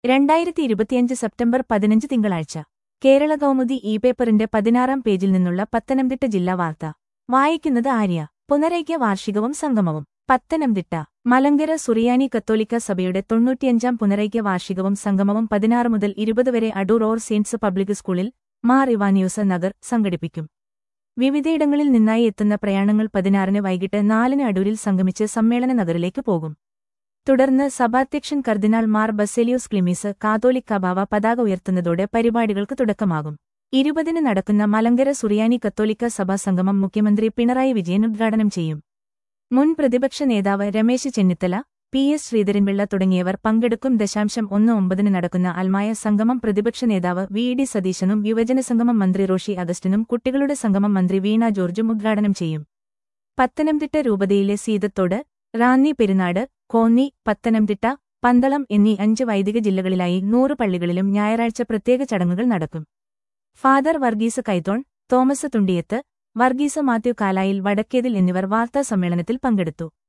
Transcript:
രണ്ടായിരത്തി ഇരുപത്തിയഞ്ച് സെപ്റ്റംബർ പതിനഞ്ച് തിങ്കളാഴ്ച കേരള കൗമുദി ഇ പേപ്പറിന്റെ പതിനാറാം പേജിൽ നിന്നുള്ള പത്തനംതിട്ട ജില്ലാ വാർത്ത വായിക്കുന്നത് ആര്യ പുനരൈക്യ വാർഷികവും സംഗമവും പത്തനംതിട്ട മലങ്കര സുറിയാനി കത്തോലിക്ക സഭയുടെ തൊണ്ണൂറ്റിയഞ്ചാം പുനരൈക്യ വാർഷികവും സംഗമവും പതിനാറ് മുതൽ ഇരുപത് വരെ അടൂർ ഓർ സെയിൻസ് പബ്ലിക് സ്കൂളിൽ മാർ ഇവാനിയോസ് നഗർ സംഘടിപ്പിക്കും വിവിധയിടങ്ങളിൽ നിന്നായി എത്തുന്ന പ്രയാണങ്ങൾ പതിനാറിന് വൈകിട്ട് നാലിന് അടൂരിൽ സംഗമിച്ച് സമ്മേളന നഗറിലേക്ക് പോകും തുടർന്ന് സഭാധ്യക്ഷൻ കർദിനാൾ മാർ ബസേലിയോസ് ക്ലിമീസ് കാതോലിക് കബാവ പതാക ഉയർത്തുന്നതോടെ പരിപാടികൾക്ക് തുടക്കമാകും ഇരുപതിന് നടക്കുന്ന മലങ്കര സുറിയാനി കത്തോലിക്ക സഭാ സംഗമം മുഖ്യമന്ത്രി പിണറായി വിജയൻ ഉദ്ഘാടനം ചെയ്യും മുൻ പ്രതിപക്ഷ നേതാവ് രമേശ് ചെന്നിത്തല പി എസ് ശ്രീധരൻപിള്ള തുടങ്ങിയവർ പങ്കെടുക്കും ദശാംശം ഒന്ന് ഒമ്പതിന് നടക്കുന്ന അൽമായ സംഗമം പ്രതിപക്ഷ നേതാവ് വി ഡി സതീശനും യുവജന സംഗമം മന്ത്രി റോഷി അഗസ്റ്റിനും കുട്ടികളുടെ സംഗമം മന്ത്രി വീണ ജോർജും ഉദ്ഘാടനം ചെയ്യും പത്തനംതിട്ട രൂപതയിലെ സീതത്തോട് റാന്നി പെരുന്നാട് കോന്നി പത്തനംതിട്ട പന്തളം എന്നീ അഞ്ച് വൈദിക ജില്ലകളിലായി നൂറ് പള്ളികളിലും ഞായറാഴ്ച പ്രത്യേക ചടങ്ങുകൾ നടക്കും ഫാദർ വർഗീസ് കൈത്തോൺ തോമസ് തുണ്ടിയത്ത് വർഗീസ് മാത്യു കാലായിൽ വടക്കേതിൽ എന്നിവർ വാർത്താസമ്മേളനത്തിൽ പങ്കെടുത്തു